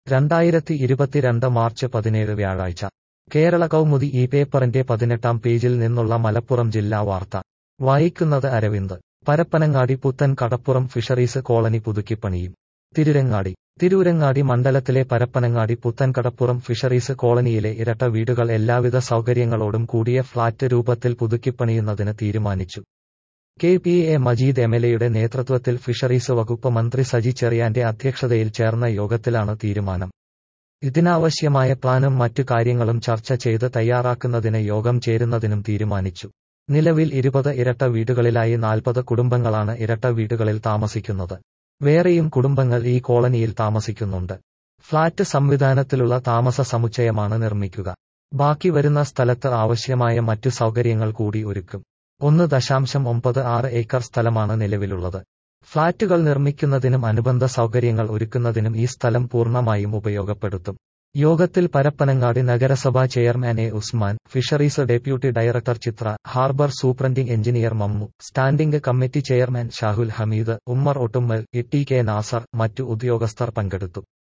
രണ്ടായിരത്തി ഇരുപത്തിരണ്ട് മാർച്ച് പതിനേഴ് വ്യാഴാഴ്ച കേരള കൗമുദി ഈ പേപ്പറിന്റെ പതിനെട്ടാം പേജിൽ നിന്നുള്ള മലപ്പുറം ജില്ലാ വാർത്ത വായിക്കുന്നത് അരവിന്ദ് പരപ്പനങ്ങാടി പുത്തൻ കടപ്പുറം ഫിഷറീസ് കോളനി പുതുക്കിപ്പണിയും തിരുരങ്ങാടി തിരൂരങ്ങാടി മണ്ഡലത്തിലെ പരപ്പനങ്ങാടി പുത്തൻകടപ്പുറം ഫിഷറീസ് കോളനിയിലെ ഇരട്ട വീടുകൾ എല്ലാവിധ സൗകര്യങ്ങളോടും കൂടിയ ഫ്ളാറ്റ് രൂപത്തിൽ പുതുക്കിപ്പണിയുന്നതിന് തീരുമാനിച്ചു കെ പി എ മജീദ് എംഎൽഎയുടെ നേതൃത്വത്തിൽ ഫിഷറീസ് വകുപ്പ് മന്ത്രി സജി ചെറിയാന്റെ അധ്യക്ഷതയിൽ ചേർന്ന യോഗത്തിലാണ് തീരുമാനം ഇതിനാവശ്യമായ പ്ലാനും മറ്റു കാര്യങ്ങളും ചർച്ച ചെയ്ത് തയ്യാറാക്കുന്നതിന് യോഗം ചേരുന്നതിനും തീരുമാനിച്ചു നിലവിൽ ഇരുപത് ഇരട്ട വീടുകളിലായി നാൽപ്പത് കുടുംബങ്ങളാണ് ഇരട്ട വീടുകളിൽ താമസിക്കുന്നത് വേറെയും കുടുംബങ്ങൾ ഈ കോളനിയിൽ താമസിക്കുന്നുണ്ട് ഫ്ളാറ്റ് സംവിധാനത്തിലുള്ള താമസ സമുച്ചയമാണ് നിർമ്മിക്കുക ബാക്കി വരുന്ന സ്ഥലത്ത് ആവശ്യമായ മറ്റു സൗകര്യങ്ങൾ കൂടി ഒരുക്കും ഒന്ന് ദശാംശം ഒമ്പത് ആറ് ഏക്കർ സ്ഥലമാണ് നിലവിലുള്ളത് ഫ്ളാറ്റുകൾ നിർമ്മിക്കുന്നതിനും അനുബന്ധ സൗകര്യങ്ങൾ ഒരുക്കുന്നതിനും ഈ സ്ഥലം പൂർണ്ണമായും ഉപയോഗപ്പെടുത്തും യോഗത്തിൽ പരപ്പനങ്ങാടി നഗരസഭാ chairman A Usman fisheries deputy director Chithra harbour superintending engineer Mammu standing committee chairman Shahul Hameed Ummer Ottummal E T K Nasar മറ്റു ഉദ്യോഗസ്ഥർ പങ്കെടുത്തു